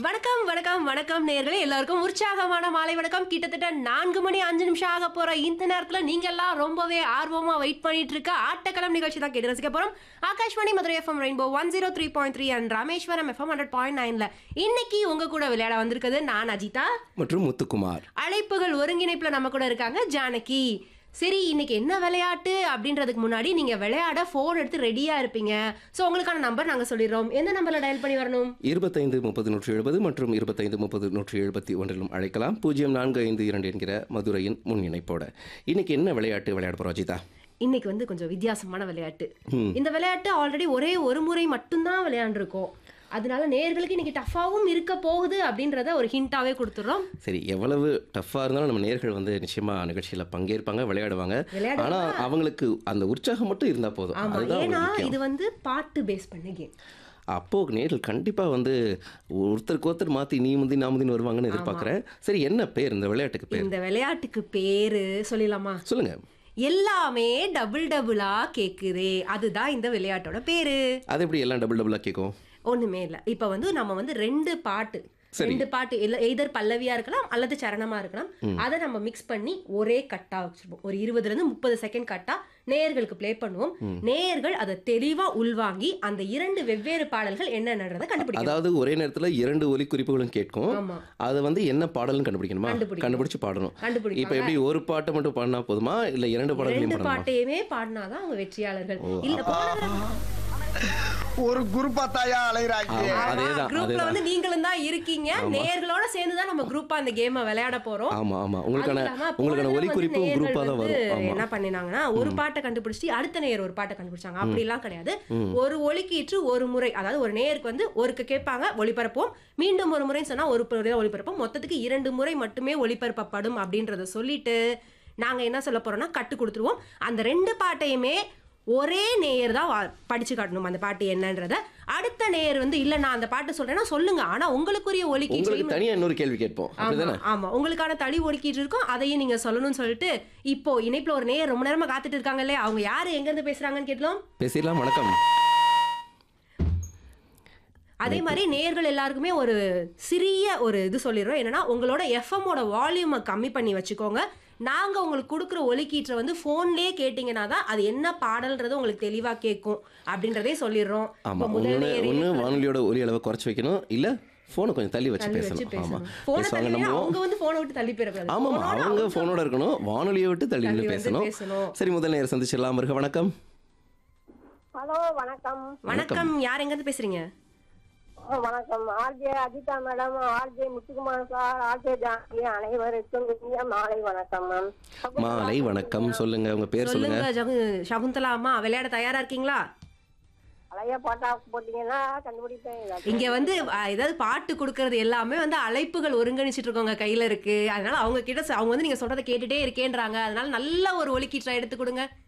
வணக்கம் வணக்கம் வணக்கம் நேர்களே எல்லாருக்கும் உற்சாகமான மாலை வணக்கம் கிட்டத்தட்ட நான்கு மணி அஞ்சு நிமிஷம் ஆக போற இந்த நேரத்துல நீங்க எல்லாம் ரொம்பவே ஆர்வமா வெயிட் பண்ணிட்டு இருக்க ஆட்டக்களம் நிகழ்ச்சி தான் கேட்டு ரசிக்க போறோம் Akashvani Madurai FM rainbow one zero three point three and Rameswaram FM hundred point நைன்ல இன்னைக்கு உங்க கூட விளையாட வந்திருக்குது நான் அஜிதா மற்றும் முத்துக்குமார் அழைப்புகள் ஒருங்கிணைப்புல நம்ம கூட இருக்காங்க ஜானகி சரி இன்னைக்கு என்ன விளையாட்டு அப்படின்றதுக்கு முன்னாடி நீங்க விளையாட ஃபோன் எடுத்து ரெடியா இருப்பீங்க ஸோ உங்களுக்கான நம்பர் நாங்க சொல்லிடுறோம் எந்த நம்பர்ல டயல் பண்ணி வரணும் இருபத்தைந்து முப்பது நூற்றி எழுபது மற்றும் இருபத்தைந்து முப்பது நூற்றி எழுபத்தி ஒன்றிலும் அழைக்கலாம் பூஜ்ஜியம் நான்கு ஐந்து இரண்டு என்கிற மதுரையின் முன் இணைப்போட இன்னைக்கு என்ன விளையாட்டு விளையாட போறோம் அஜிதா இன்னைக்கு வந்து கொஞ்சம் வித்தியாசமான விளையாட்டு இந்த விளையாட்டு ஆல்ரெடி ஒரே ஒரு முறை மட்டும்தான் விளையாண்டுருக்கோம் அதனால நேர்களுக்கு இன்னைக்கு டஃபாவும் இருக்க போகுது அப்படின்றத ஒரு ஹிண்டாவே கொடுத்துறோம் சரி எவ்வளவு டஃப்பாக இருந்தாலும் நம்ம நேர்கள் வந்து நிச்சயமா நிகழ்ச்சியில் பங்கேற்பாங்க விளையாடுவாங்க விளையாடுவாங்க. ஆனா அவங்களுக்கு அந்த உற்சாகம் மட்டும் இருந்தா போதும் ஆமா அதுதான் ஏன்னா அவங்களுக்கு முக்கியம் இது வந்து பாட்டு பேஸ் பண்ண கேம் அப்போ நேர்கள் கண்டிப்பா வந்து ஒருத்தருக்கு ஒருத்தர் மாத்தி நீ முந்தி நான் முந்தின்னு வருவாங்கன்னு எதிர்பார்க்குறேன் சரி என்ன பேர் இந்த விளையாட்டுக்கு பேர் இந்த விளையாட்டுக்கு பேரு சொல்லிடலாமா சொல்லுங்க எல்லாமே டபுள் டபுளா கேக்குதே அதுதான் இந்த விளையாட்டோட பேரு அது எப்படி எல்லாம் டபுள் டபுளாக கேட்கும் ஒண்ணுமே இல்ல இப்ப வந்து நம்ம வந்து ரெண்டு பாட்டு சரி. ரெண்டு பாட்டு இல்ல எய்தர் பல்லவியா இருக்கலாம் அல்லது சரணமா இருக்கலாம் அதை நம்ம மிக்ஸ் பண்ணி ஒரே கட்டா வச்சிருப்போம் ஒரு இருபதுல இருந்து முப்பது செகண்ட் கட்டா நேயர்களுக்கு ப்ளே பண்ணுவோம் நேயர்கள் அதை தெளிவா உள்வாங்கி அந்த இரண்டு வெவ்வேறு பாடல்கள் என்னன்றதை கண்டுபிடிக்கணும் அதாவது ஒரே நேரத்துல இரண்டு ஒலி குறிப்புகளும் கேட்கும் ஆமா அது வந்து என்ன பாடல்னு கண்டுபிடிக்கணுமா கண்டுபிடிக்கணும். கண்டுபிடிச்சு பாடணும் கண்டுபிடிப்பாங்க இப்போ எப்படி ஒரு பாட்டை மட்டும் பாடினா போதுமா இல்ல இரண்டு பாடல்களையும் ரெண்டு பாடணுமா பாட்டையுமே பாடினாதான் அவங்க வெற்றியாளர்கள் இல்ல போன ஒரு குரூப்பா தாயா அலைகிறாங்க ஆமா, அதேதான் குரூப்ல அதேதான் வந்து நீங்களும் தான் இருக்கீங்க நேயர்களோட சேர்ந்து தான் நம்ம குரூப்பா அந்த கேமை விளையாட போறோம் ஆமா ஆமா உங்களுக்கான அதுவும் இல்லாம உங்களுக்கான போன ஒலி தடவை குறிப்பும் வந்து குரூப்பா தான் நேயர்கள் வரும் வந்து ஆமா என்ன பண்ணினாங்கன்னா ஒரு பாட்டை கண்டுபிடிச்சிட்டு அடுத்த நேயர் ஒரு பாட்டை கண்டுபிடிச்சாங்க அப்படிலாம் கிடையாது ஒரு ஒலிக்கீற்று ஒரு முறை அதாவது ஒரு நேயருக்கு வந்து ஒருக்கு கேட்பாங்க ஒளிபரப்போம் மீண்டும் ஒரு முறை சொன்னா ஒரு முறை தான் ஒளிபரப்போம் மொத்தத்துக்கு இரண்டு முறை மட்டுமே ஒளிபரப்பப்படும் அப்படின்றத சொல்லிட்டு நாங்க என்ன சொல்ல போறோம்னா கட்டு கொடுத்துருவோம் அந்த ரெண்டு பாட்டையுமே ஒரே நேயர் தான் வா- படிச்சு காட்டணும் அந்த பாட்டு என்னன்றத அடுத்த நேயர் வந்து இல்ல நான் அந்த பாட்டு சொல்றேன்னா சொல்லுங்க ஆனா உங்களுக்குரிய ஒலிக்கீற்று உங்களுக்கு தனியா இன்னொரு கேள்வி கேட்போம் ஆமா அப்படிதானே ஆமா உங்களுக்கான தளி ஒடுக்கிட்டு இருக்கோம் அதையும் நீங்க சொல்லணும்னு சொல்லிட்டு இப்போ இணைப்புல ஒரு நேயர் ரொம்ப நேரமா காத்துட்டு இருக்காங்கல்ல அவங்க யாரு எங்க இருந்து பேசுறாங்கன்னு கேட்டோம் பேசிடலாம் வணக்கம் அதே மாதிரி நேயர்கள் எல்லாருக்குமே ஒரு சிறிய ஒரு இது சொல்லிடுறோம் என்னன்னா உங்களோட எஃப்எம்மோட வால்யூமை கம்மி பண்ணி வச்சுக்கோங்க நாங்க உங்களுக்கு கொடுக்குற ஒலிக்கீற்றை வந்து போன்லயே கேட்டீங்கன்னா தான் அது என்ன பாடல்ன்றது உங்களுக்கு தெளிவா கேட்கும் அப்படின்றதே சொல்லிடுறோம் ஆமா இப்போ முதல் ஒண்ணு நேயர் ஒண்ணு வானொலியோட ஒலி அளவை குறைச்சு வைக்கணும் இல்ல போனை கொஞ்சம் தள்ளி வச்சு தள்ளி வச்சு பேசணும் ஆமா பேசணும் போன பேசுவாங்க தள்ளி நம்புவோம் அவங்க வந்து போனை விட்டு தள்ளி போயிடக்கூடாது ஆமாம் போனோட அவங்க போனோட இருக்கணும் வானொலியை விட்டு தள்ளி தள்ளி நின்று வந்து பேசணும் பேசணும். சரி முதல் நேரம் சந்திச்சிடலாம் மிருக வணக்கம் ஹலோ வணக்கம் வணக்கம் யார் எங்க இருந்து பேசுறீங்க ஆ, வணக்கம் RJ Ajitha madam RJ Muthukumar sir RJ Janaki அனைவருக்கும் இனிய மாலை வணக்கம் மேம் மாலை வணக்கம் சொல்லுங்க உங்க பேர் சொல்லுங்க சொல்லுங்க ஜகு- சகுந்தலா அம்மா விளையாட தயாரா இருக்கீங்களா பழைய பாட்டா போட்டீங்கன்னா கண்டுபிடிப்பேன் இல்லாட்டி- இங்க வந்து அஹ், ஏதாவது பாட்டு கொடுக்கறது எல்லாமே வந்து அழைப்புகள் ஒருங்கிணைச்சிட்டு இருக்கவங்க கையில இருக்கு அதனால அவங்க கிட்ட ச- அவங்க வந்து நீங்க சொல்றதை கேட்டுட்டே இருக்கேன்றாங்க அதனால நல்ல ஒரு ஒலிக்கீற்றா எடுத்து கொடுங்க